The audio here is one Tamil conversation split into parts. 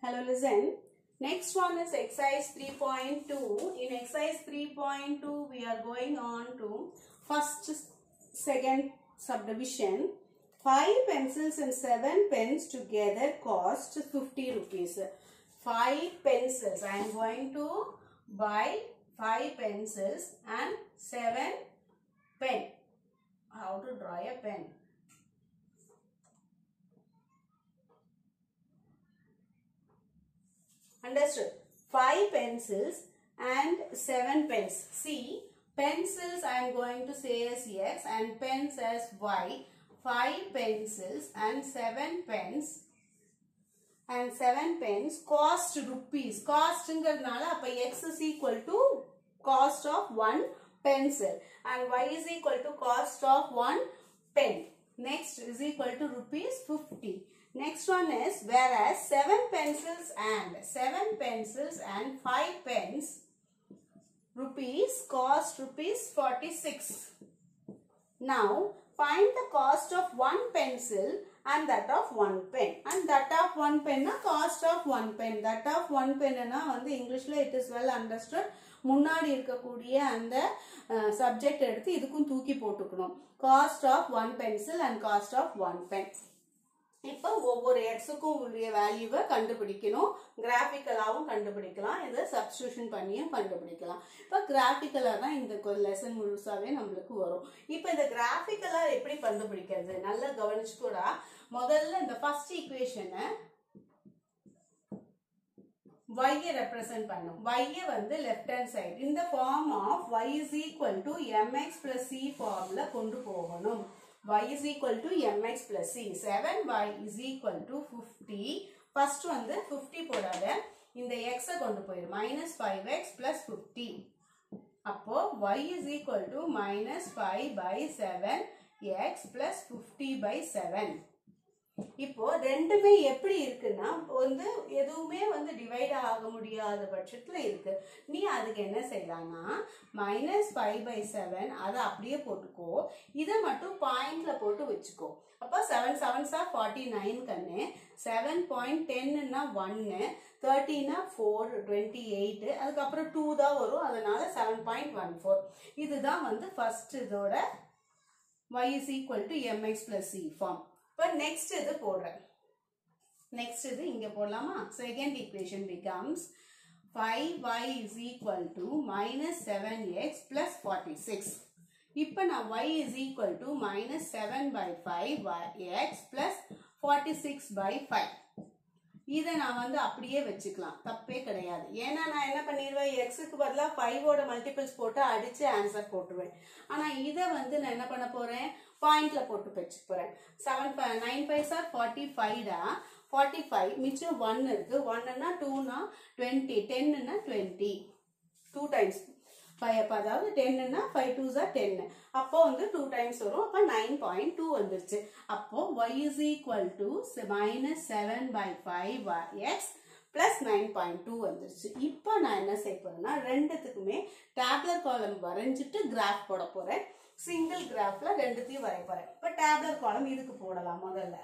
Hello, listen. Next one is exercise 3.2. In exercise 3.2, we are going on to first, second subdivision. Five pencils and seven pens together cost 50 rupees. Five pencils. I am going to buy five pencils and seven pen. How to draw a pen? Understood. Five pencils and seven pens. See, pencils I am going to say as X and pens as Y. Five pencils and seven pens and seven pens cost rupees. Costங்கிறதுனால அப்ப X is equal to cost of one pencil and Y is equal to cost of one pen. Next is equal to rupees 50. Next one is whereas 7 pencils and 7 pencils and 5 pens rupees cost rupees 46. Now find the cost of one pencil and that of one pen and that of one pen na cost of one pen that of one pen na வந்து இங்கிலீஷ்ல it is well understood முன்னாடி இருக்கக்கூடிய அந்த சப்ஜெக்ட் எடுத்து இதுக்கும் தூக்கி போட்டுக்கணும் cost of one pencil and cost of one pen இப்போ ஒவ்வொரு எக்ஸுக்கும் உரிய வேல்யூவை கண்டுபிடிக்கணும் கிராஃபிக்கலாகவும் கண்டுபிடிக்கலாம் இதை சப்ஸ்டியூஷன் பண்ணியும் கண்டுபிடிக்கலாம் இப்போ கிராஃபிக்கலாக தான் இந்த லெசன் முழுசாவே நம்மளுக்கு வரும் இப்போ இந்த கிராஃபிக்கலாக எப்படி கண்டுபிடிக்கிறது நல்லா கவனிச்சுக்கூடா முதல்ல இந்த ஃபர்ஸ்ட் ஈக்குவேஷனை y ரெப்ரசன்ட் பண்ணும் y வந்து லெஃப்ட் ஹேண்ட் சைடு இந்த form of y is equal to mx plus c ஃபார்ம்ல கொண்டு போகணும் y is equal to mx plus c 7y is equal to 50 first வந்து 50 போடாத இந்த x கொண்டு போயிரு minus 5x plus 50 அப்போ y is equal to minus 5 by 7 x plus 50 by 7 இப்போ ரெண்டுமே எப்படி இருக்குன்னா வந்து எதுவுமே வந்து டிவைட் ஆக முடியாத பட்சத்துல இருக்கு நீ அதுக்கு என்ன செய்யலாம்னா மைனஸ் ஃபைவ் பை செவன் அதை அப்படியே போட்டுக்கோ இதை மட்டும் பாயிண்ட்ல போட்டு வச்சுக்கோ அப்போ seven seven are forty nine கண்ணு செவன் பாயிண்ட் டென்னுனா ஒன்னு தேர்ட்டினா ஃபோர் டுவெண்ட்டி எயிட் அதுக்கப்புறம் டூ தான் வரும் அதனால செவன் பாயிண்ட் ஒன் ஃபோர் இதுதான் வந்து ஃபர்ஸ்ட் இதோட y is equal to mx plus c form இப்போ நெக்ஸ்ட் இது போடுறேன் நெக்ஸ்ட் இது இங்க போடலாமா second equation becomes 5y is equal to minus 7x plus 46 இப்போ நான் y is equal to minus 7 by 5 x plus 46 by 5 இதை நான் வந்து அப்படியே வச்சுக்கலாம் தப்பே கிடையாது ஏன்னா நான் என்ன பண்ணிடுவேன் எக்ஸுக்கு பதிலாக ஃபைவோட மல்டிபிள்ஸ் போட்டு அடித்து ஆன்சர் போட்டுருவேன் ஆனால் இதை வந்து நான் என்ன பண்ண போகிறேன் பாயிண்ட்ல போட்டு வச்சு போகிறேன் seven nine five are forty ஃபைவ்டா ஃபார்ட்டி ஃபைவ் மிச்சம் ஒன் இருக்கு ஒன்னுனா டூனா டுவெண்ட்டி டென்னுனா டுவெண்ட்டி டூ டைம்ஸ் ஃபைவ் அப்போ அதாவது டென்னுனா ஃபைவ் டூ சார் டென்னு அப்போ வந்து டூ டைம்ஸ் வரும் அப்போ நைன் பாயிண்ட் டூ வந்துருச்சு அப்போ y is equal to minus seven by five x plus nine point two வந்துருச்சு இப்போ நான் என்ன செய்ய போறேன்னா ரெண்டுத்துக்குமே டேப்லர் காலம் வரைஞ்சிட்டு கிராஃப் போட போறேன் சிங்கிள் கிராஃப்ல ரெண்டுத்தையும் வரைய போறேன் இப்போ டேப்லர் காலம் இதுக்கு போடலாம் முதல்ல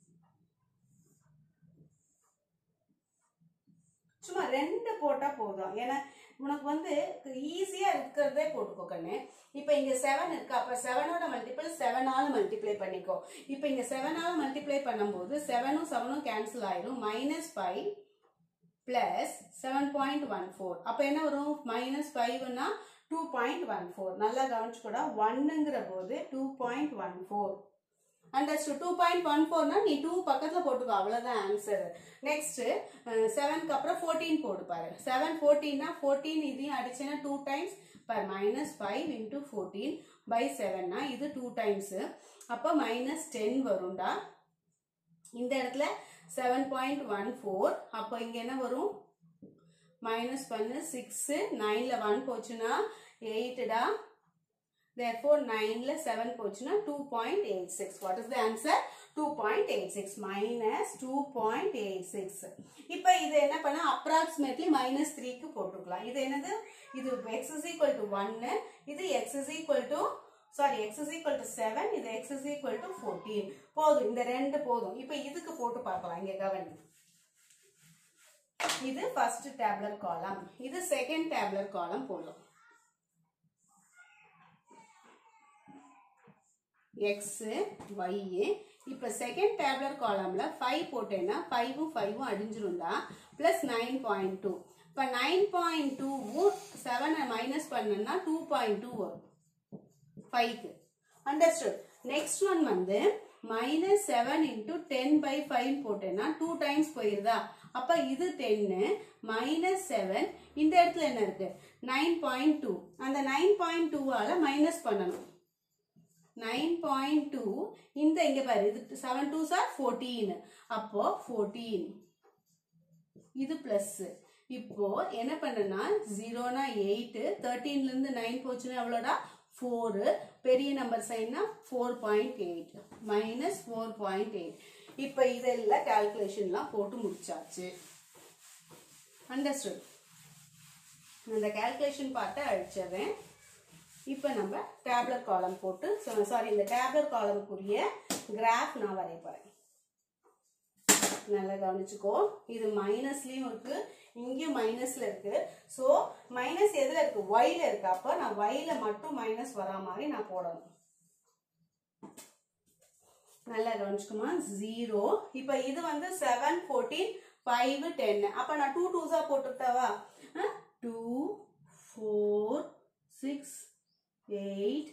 சும்மா ரெண்டு போட்டா போதும் ஏன்னா உனக்கு வந்து ஈஸியா இருக்கிறதே போட்டுக்கோ கண்ணு இப்போ இங்க செவன் இருக்கு அப்ப செவனோட மல்டிபிள் செவனால மல்டிப்ளை பண்ணிக்கோ இப்போ இங்க செவனால மல்டிப்ளை பண்ணும்போது செவனும் செவனும் கேன்சல் ஆயிரும் minus five plus seven point one four அப்போ என்ன வரும் மைனஸ் ஃபைவ்னா டூ பாயிண்ட் ஒன் ஃபோர் நல்லா கவனிச்சுக்கூட ஒன்னுங்கிற போது two point one four understood two point one ஃபோர்னா நீ டூ பக்கத்தில் போட்டுக்கோ அவ்வளோதான் ஆன்சர் நெக்ஸ்ட் செவனுக்கு அப்புறம் ஃபோர்டீன் போடு பாரு செவன் ஃபோர்டீன்னா ஃபோர்டீன் இதையும் அடிச்சேன்னா two times per minus five into fourteen by செவன்னா இது டூ டைம்ஸு அப்போ மைனஸ் டென் வரும்டா இந்த இடத்துல செவன் பாயிண்ட் ஒன் ஃபோர் அப்போ இங்கே என்ன வரும் மைனஸ் பண்ணு சிக்ஸு நைனில் ஒன் போச்சுன்னா எயிட்டுடா therefore 9ல 7 போச்சுன்னா 2.86 what is the answer 2.86 minus 2.86 இப்போ இது என்ன பண்ண approximately minus 3 க்கு போட்டுக்கலாம் இது என்னது இது x is equal to 1 இது x is equal to sorry x is equal to 7 இது x is equal to 14 போதும் இந்த ரெண்டு போதும் இப்போ இதுக்கு போட்டு பார்க்கலாம் இங்க கவனி இது ஃபர்ஸ்ட் டேப்லர் காலம் இது செகண்ட் டேப்லர் காலம் போடலாம் எக்ஸ் ஒய் இப்போ செகண்ட் டேப்லர் காலம்ல ஃபைவ் போட்டேன்னா ஃபைவும் ஃபைவும் அடிஞ்சிருந்தா ப்ளஸ் நைன் பாயிண்ட் டூ இப்போ நைன் பாயிண்ட் டூவும் செவனை மைனஸ் பண்ணனா டூ பாயிண்ட் டூ வரும் ஃபைவ்க்கு அண்டர்ஸ்டுட் நெக்ஸ்ட் ஒன் வந்து minus seven into ten by five போட்டேன்னா டூ டைம்ஸ் போயிருதா அப்போ இது டென்னு மைனஸ் செவன் இந்த இடத்துல என்ன இருக்கு நைன் பாயிண்ட் டூ அந்த நைன் பாயிண்ட் டூவால் மைனஸ் பண்ணணும் நைன் பாயிண்ட் டூ இந்த இங்க பாரு இது செவன் டூ சார் ஃபோர்டீன் அப்போ ஃபோர்டீன் இது பிளஸ் இப்போ என்ன பண்ணனா ஜீரோனா எயிட் தேர்ட்டீன்ல இருந்து நைன் போச்சுன்னா எவ்வளோடா ஃபோரு பெரிய நம்பர் சைன்னா four point eight minus four point eight இப்போ இதெல்லாம் கால்குலேஷன்லாம் போட்டு முடிச்சாச்சு அண்டர்ஸ்டுட் இந்த கால்குலேஷன் பார்ட்டை அழிச்சிடுறேன் இப்போ நம்ம டேப்லெட் காலம் போட்டு சாரி இந்த டேப்லெட் காலமுக்குரிய கிராஃப் நான் வரைய போறேன் நல்லா கவனிச்சுக்கோ இது மைனஸ்லயும் இருக்கு இங்கேயும் மைனஸ்ல இருக்கு ஸோ மைனஸ் எதுல இருக்கு ஒய்ல இருக்கு அப்போ நான் ஒய்ல மட்டும் மைனஸ் வரா மாதிரி நான் போடணும் நல்லா கவனிச்சுக்குமா ஜீரோ இப்போ இது வந்து செவன் ஃபோர்டீன் ஃபைவ் டென் அப்போ நான் டூ டூஸா போட்டுக்கிட்டவா two four six eight,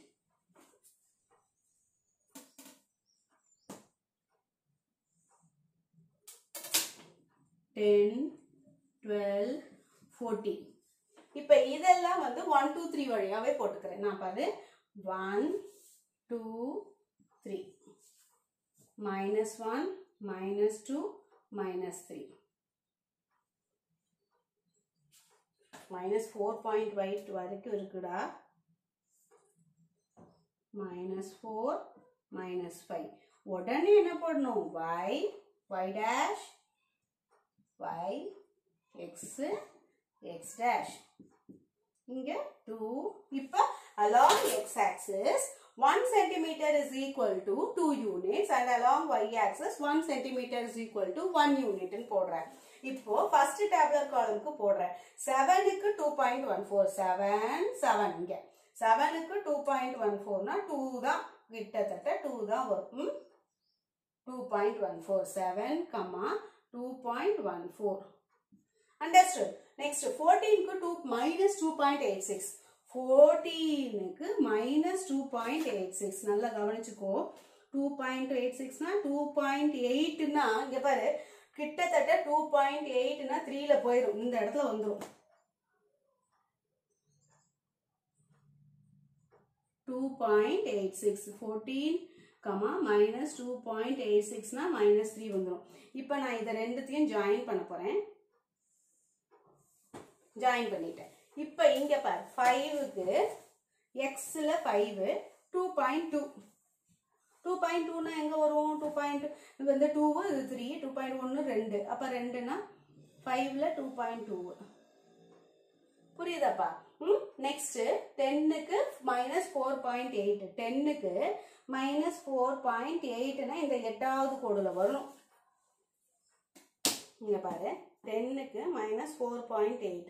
ten, twelve, fourteen. இப்போ இதெல்லாம் வந்து ஒன் டூ த்ரீ வழியாவே போட்டுக்கிறேன் நான் பாரு one two three minus one minus two minus three minus four point eight வரைக்கும் இருக்குடா minus 4 minus 5 உடனே என்ன போடணும் y y dash y x x dash இங்க 2 இப்ப along x axis 1 centimeter is equal to 2 units and along y axis 1 centimeter is equal to 1 unit ன்னு போடுறேன் இப்போ ஃபர்ஸ்ட் டேப்லர் காலம்க்கு போடுறேன் செவனுக்கு two point one four seven seven இங்க செவனுக்கு டூ பாயிண்ட் ஒன் ஃபோர்னா டூ தான் கிட்டத்தட்ட டூ தான் வரும் two point one four seven comma two point one four understood next ஃபோர்டீனுக்கு to minus two point eight six ஃபோர்டீனுக்கு minus two point eight six நல்லா கவனிச்சுக்கோ டூ பாயிண்ட் எயிட் சிக்ஸ்னா டூ பாயிண்ட் எயிட்னா இங்கே பாரு கிட்டத்தட்ட டூ பாயிண்ட் எயிட்னா த்ரீல போயிடும் இந்த இடத்துல வந்துடும் two point eight six fourteen comma minus two point eight சிக்ஸ்னா மைனஸ் த்ரீ வந்துடும் இப்போ நான் இதை ரெண்டுத்தையும் ஜாயின் பண்ண போகிறேன் ஜாயின் பண்ணிட்டேன் இப்போ இங்கே பார் ஃபைவுக்கு எக்ஸில் five two point two two point டூனா எங்கே வரும் டூ பாயிண்ட் இது வந்து டூவு இது த்ரீ டூ பாயிண்ட் ஒன்று ரெண்டு அப்போ ரெண்டுனா ஃபைவ்ல டூ பாயிண்ட் டூ புரியுதாப்பா ம் நெக்ஸ்ட் டென்னுக்கு மைனஸ் ஃபோர் பாயிண்ட் எயிட் டென்னுக்கு மைனஸ் ஃபோர் பாயிண்ட் எயிட்னா இந்த எட்டாவது கோடுல வரும் இங்க பாரு டென்னுக்கு மைனஸ் ஃபோர் பாயிண்ட் எயிட்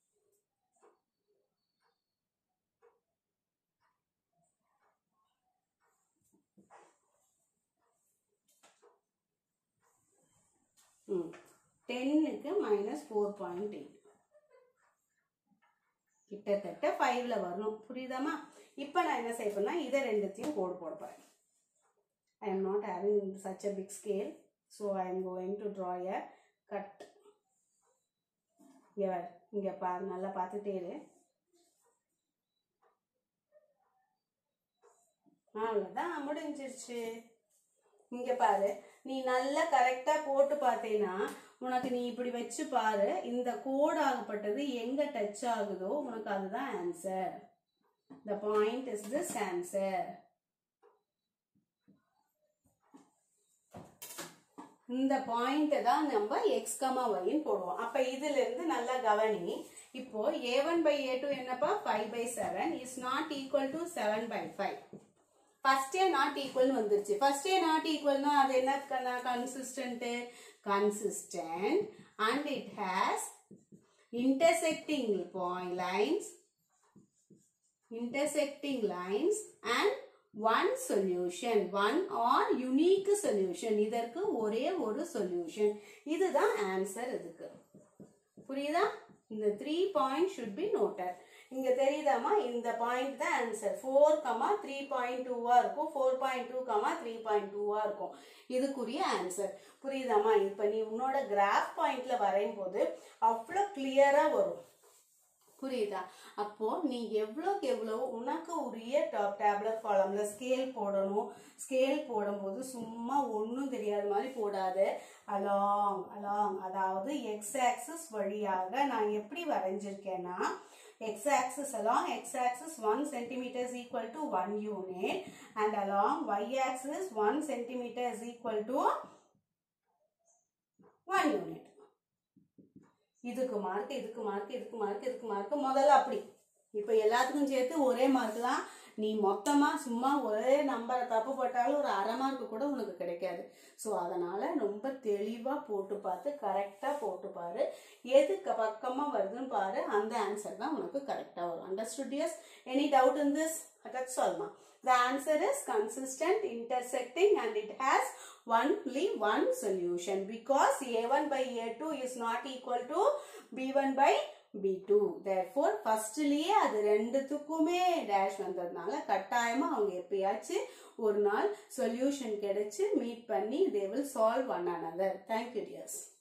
ம் டென்னுக்கு மைனஸ் ஃபோர் பாயிண்ட் எயிட் கிட்டத்தட்ட ஃபைவ்ல வரணும் புரியுதாமா இப்போ நான் என்ன செய்ய போறேன்னா இதை ரெண்டுத்தையும் கோடு போட போறேன் I am not having such a big scale so I am going to draw a cut இங்கே இங்கே பாரு நல்லா பார்த்துட்டே இரு அவ்வளோதான் முடிஞ்சிருச்சு இங்க பாரு நீ நல்லா கரெக்டா போட்டு பார்த்தேன்னா உனக்கு நீ இப்படி வச்சு பாரு இந்த கோட் ஆகப்பட்டது எங்க டச் ஆகுதோ உனக்கு அதுதான் answer the point is this answer இந்த பாயிண்ட் தான் நம்ம எக்ஸ் கமா ஒய்ன்னு போடுவோம் அப்ப இதுல இருந்து நல்லா கவனி இப்போ a one by a two என்னப்பா five by seven is not equal to seven by five ஃபர்ஸ்டே நாட் ஈக்குவல்னு வந்துருச்சு ஃபர்ஸ்டே நாட் ஈக்குவல்னா அது என்ன consistent consistent and it has intersecting point lines intersecting lines and one solution one or unique solution இதற்கு ஒரே ஒரு solution இதுதான் ஆன்சர் இதுக்கு புரியுதா இந்த three point should be noted இங்க தெரியுதாமா இந்த பாயிண்ட் தான் answer four comma three point டூவா இருக்கும் four point two comma three point டூவா இருக்கும் இதுக்குரிய ஆன்சர் புரியுதாமா இப்ப நீ உன்னோட கிராஃப் பாயிண்ட்ல வரையும் போது அவ்வளோ கிளியரா வரும் புரியுதா அப்போ நீ எவ்வளோக்கு எவ்வளோ உனக்கு உரிய டாப் டேப்லெட் காலம்ல ஸ்கேல் போடணும் ஸ்கேல் போடும்போது சும்மா ஒன்றும் தெரியாத மாதிரி போடாத அலாங் அலாங் அதாவது எக்ஸ் ஆக்சிஸ் வழியாக நான் எப்படி வரைஞ்சிருக்கேன்னா x axis along x axis one centimetre is equal to one unit and along y axis one centimetre is equal to one unit இதுக்கு மார்க் இதுக்கு மார்க் இதுக்கு மார்க் இதுக்கு மார்க் முதல்ல அப்படி இப்போ எல்லாத்துக்கும் சேர்த்து ஒரே மார்க் தான் நீ மொத்தமா சும்மா ஒரே நம்பரை தப்பு போட்டாலும் ஒரு அரை மார்க் கூட உனக்கு கிடைக்காது ஸோ அதனால ரொம்ப தெளிவா போட்டு பார்த்து கரெக்டா போட்டு பாரு எதுக்கு பக்கமா வருதுன்னு பாரு அந்த ஆன்சர் தான் உனக்கு கரெக்டா வரும் understood yes any doubt in this that's ஆல்மா The answer is consistent, intersecting and it has only one solution because A1 by A2 is not equal to B1 by B2. Therefore, firstலியே அது ரெண்டுத்துக்குமே டேஷ் வந்ததுனால கட்டாயமா அவங்க எப்பயாச்சும் ஒரு நாள் சொல்யூஷன் கிடைச்சு மீட் பண்ணி they will solve one another. Thank you dears.